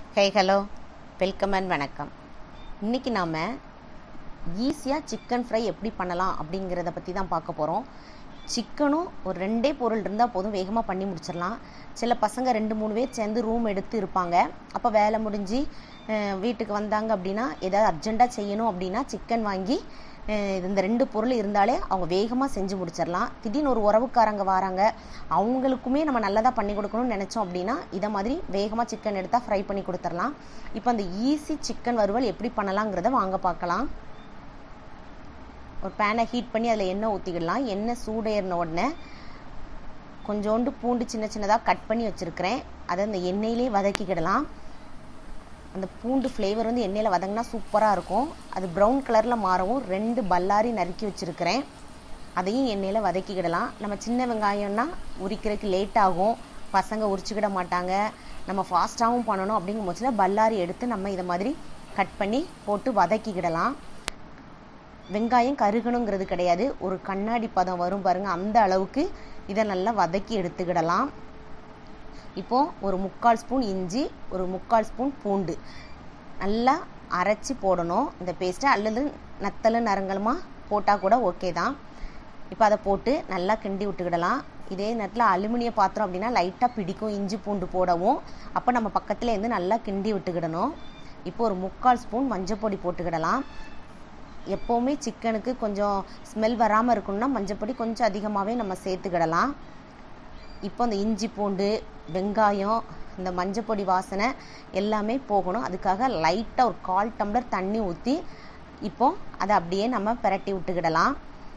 hey hello welcome and வணக்கம் இன்றைக்கி நாம் ஈஸியாக சிக்கன் ஃப்ரை எப்படி பண்ணலாம் அப்படிங்கிறத பற்றி தான் பார்க்க போகிறோம் சிக்கனும் ஒரு ரெண்டே பொருள் இருந்தால் போதும் வேகமாக பண்ணி முடிச்சிடலாம் சில பசங்க ரெண்டு மூணு பேர் சேர்ந்து ரூம் எடுத்து இருப்பாங்க அப்போ வேலை முடிஞ்சு அஹ், வீட்டுக்கு வந்தாங்க அப்படின்னா ஏதாவது அர்ஜெண்ட்டாக செய்யணும் அப்படின்னா சிக்கன் வாங்கி அஹ், இந்த ரெண்டு பொருள் இருந்தாலே அவங்க வேகமாக செஞ்சு முடிச்சிடலாம் திடீர்னு ஒரு உறவுக்காரங்க வராங்க அவங்களுக்குமே நம்ம நல்லதாக பண்ணி கொடுக்கணும்னு நினச்சோம் அப்படின்னா இதை மாதிரி வேகமாக சிக்கன் எடுத்தால் ஃப்ரை பண்ணி கொடுத்துடலாம் இப்போ அந்த ஈஸி சிக்கன் வறுவல் எப்படி பண்ணலாங்கிறத வாங்க பார்க்கலாம் ஒரு பேனை ஹீட் பண்ணி அதில் எண்ணெய் ஊற்றிக்கிடலாம் எண்ணெய் சூடேறின உடனே கொஞ்சோண்டு பூண்டு சின்ன சின்னதாக கட் பண்ணி வச்சுருக்கிறேன் அதை அந்த எண்ணெயிலே வதக்கிக்கிடலாம் அந்த பூண்டு ஃப்ளேவர் வந்து எண்ணெயில் வதங்கினா சூப்பராக இருக்கும் அது ப்ரௌன் கலரில் மாறவும் ரெண்டு பல்லாரி நறுக்கி வச்சுருக்கிறேன் அதையும் எண்ணெயில் வதக்கிக்கிடலாம் நம்ம சின்ன வெங்காயம்னா உரிக்கிறதுக்கு லேட் ஆகும் பசங்க உரிச்சுக்கிட மாட்டாங்க நம்ம ஃபாஸ்ட்டாகவும் பண்ணணும் அப்படிங்கும் பட்சத்தில் பல்லாரி எடுத்து நம்ம இதை மாதிரி கட் பண்ணி போட்டு வதக்கிக்கிடலாம் வெங்காயம் கருகணுங்கிறது கிடையாது ஒரு கண்ணாடி பதம் வரும் பாருங்க அந்த அளவுக்கு இதை நல்லா வதக்கி எடுத்துக்கிடலாம் இப்போ ஒரு முக்கால் ஸ்பூன் இஞ்சி ஒரு முக்கால் ஸ்பூன் பூண்டு நல்லா அரைச்சி போடணும் இந்த பேஸ்ட்டை அல்லது நத்தல் நரங்கலமா போட்டால் கூட ஓகே தான் இப்போ அதை போட்டு நல்லா கிண்டி விட்டுக்கிடலாம் இதே நேரத்தில் அலுமினிய பாத்திரம் அப்படின்னா லைட்டாக பிடிக்கும் இஞ்சி பூண்டு போடவும் அப்போ நம்ம பக்கத்தில் இருந்து நல்லா கிண்டி விட்டுக்கிடணும் இப்போ ஒரு முக்கால் ஸ்பூன் மஞ்சள் பொடி போட்டுக்கிடலாம் எப்போவுமே சிக்கனுக்கு கொஞ்சம் ஸ்மெல் வராமல் இருக்கணும்னா மஞ்சப்பொடி கொஞ்சம் அதிகமாகவே நம்ம சேர்த்துக்கிடலாம் இப்போ அந்த இஞ்சி பூண்டு வெங்காயம் இந்த மஞ்சப்பொடி வாசனை எல்லாமே போகணும் அதுக்காக லைட்டாக ஒரு கால் டம்ளர் தண்ணி ஊற்றி இப்போ அதை அப்படியே நம்ம பிரட்டி விட்டுக்கிடலாம்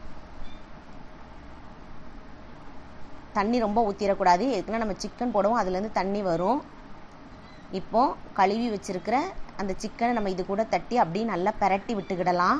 தண்ணி ரொம்ப ஊற்றிடக்கூடாது எதுக்குன்னா நம்ம சிக்கன் போடவும் அதுலேருந்து தண்ணி வரும் இப்போ கழுவி வச்சிருக்கிற அந்த சிக்கனை நம்ம இது கூட தட்டி அப்படியே நல்லா பிரட்டி விட்டுக்கிடலாம்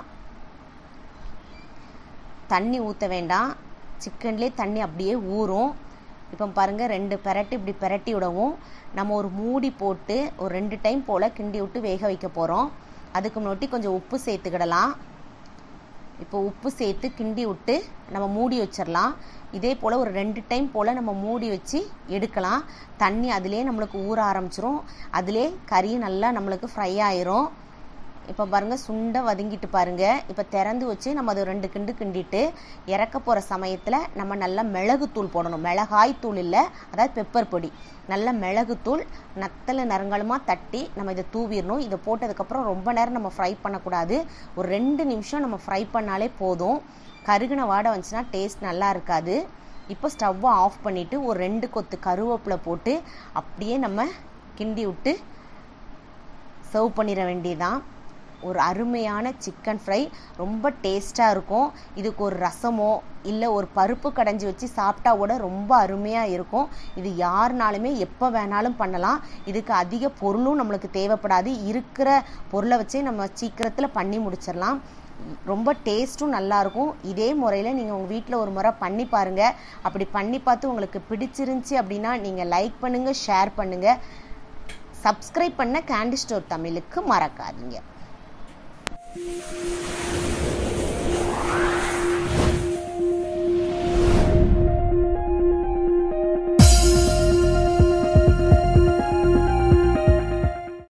தண்ணி ஊற்ற வேண்டாம் சிக்கன்லேயே தண்ணி அப்படியே ஊறும் இப்போ பாருங்கள் ரெண்டு பெரட்டி இப்படி பெரட்டி விடவும் நம்ம ஒரு மூடி போட்டு ஒரு ரெண்டு டைம் போல் கிண்டி விட்டு வேக வைக்க போகிறோம் அதுக்கு முன்னாடி கொஞ்சம் உப்பு சேர்த்துக்கிடலாம் இப்போ உப்பு சேர்த்து கிண்டி விட்டு நம்ம மூடி வச்சிடலாம் இதே போல் ஒரு ரெண்டு டைம் போல் நம்ம மூடி வச்சு எடுக்கலாம் தண்ணி அதிலே நம்மளுக்கு ஊற ஆரம்பிச்சிரும் அதிலே கறி நல்லா நம்மளுக்கு ஃப்ரை ஆயிரும் இப்போ பாருங்கள் சுண்டை வதங்கிட்டு பாருங்க இப்போ திறந்து வச்சு நம்ம அதை ரெண்டு கிண்டு கிண்டிட்டு இறக்க போகிற சமயத்தில் நம்ம நல்லா மிளகுத்தூள் போடணும் மிளகாய் தூள் இல்லை அதாவது பெப்பர் பொடி நல்ல மிளகுத்தூள் நத்தல நறுங்கலமாக தட்டி நம்ம இதை தூவிடணும் இதை போட்டதுக்கப்புறம் ரொம்ப நேரம் நம்ம ஃப்ரை பண்ணக்கூடாது ஒரு ரெண்டு நிமிஷம் நம்ம ஃப்ரை பண்ணாலே போதும் கருகின வாடை வந்துச்சுன்னா டேஸ்ட் நல்லா இருக்காது இப்போ ஸ்டவ்வை ஆஃப் பண்ணிவிட்டு ஒரு ரெண்டு கொத்து கருவேப்பிலை போட்டு அப்படியே நம்ம கிண்டி விட்டு சர்வ் பண்ணிட வேண்டியதான் ஒரு அருமையான சிக்கன் ஃப்ரை ரொம்ப டேஸ்ட்டாக இருக்கும் இதுக்கு ஒரு ரசமோ இல்லை ஒரு பருப்பு கடைஞ்சி வச்சு சாப்பிட்டா கூட ரொம்ப அருமையாக இருக்கும் இது யாருனாலுமே எப்போ வேணாலும் பண்ணலாம் இதுக்கு அதிக பொருளும் நம்மளுக்கு தேவைப்படாது இருக்கிற பொருளை வச்சே நம்ம சீக்கிரத்தில் பண்ணி முடிச்சிடலாம் ரொம்ப டேஸ்ட்டும் நல்லாயிருக்கும் இதே முறையில் நீங்கள் உங்கள் வீட்டில் ஒரு முறை பண்ணி பாருங்கள் அப்படி பண்ணி பார்த்து உங்களுக்கு பிடிச்சிருந்துச்சி அப்படின்னா நீங்கள் லைக் பண்ணுங்கள் ஷேர் பண்ணுங்கள் சப்ஸ்கிரைப் பண்ண கேண்டி ஸ்டோர் தமிழுக்கு மறக்காதீங்க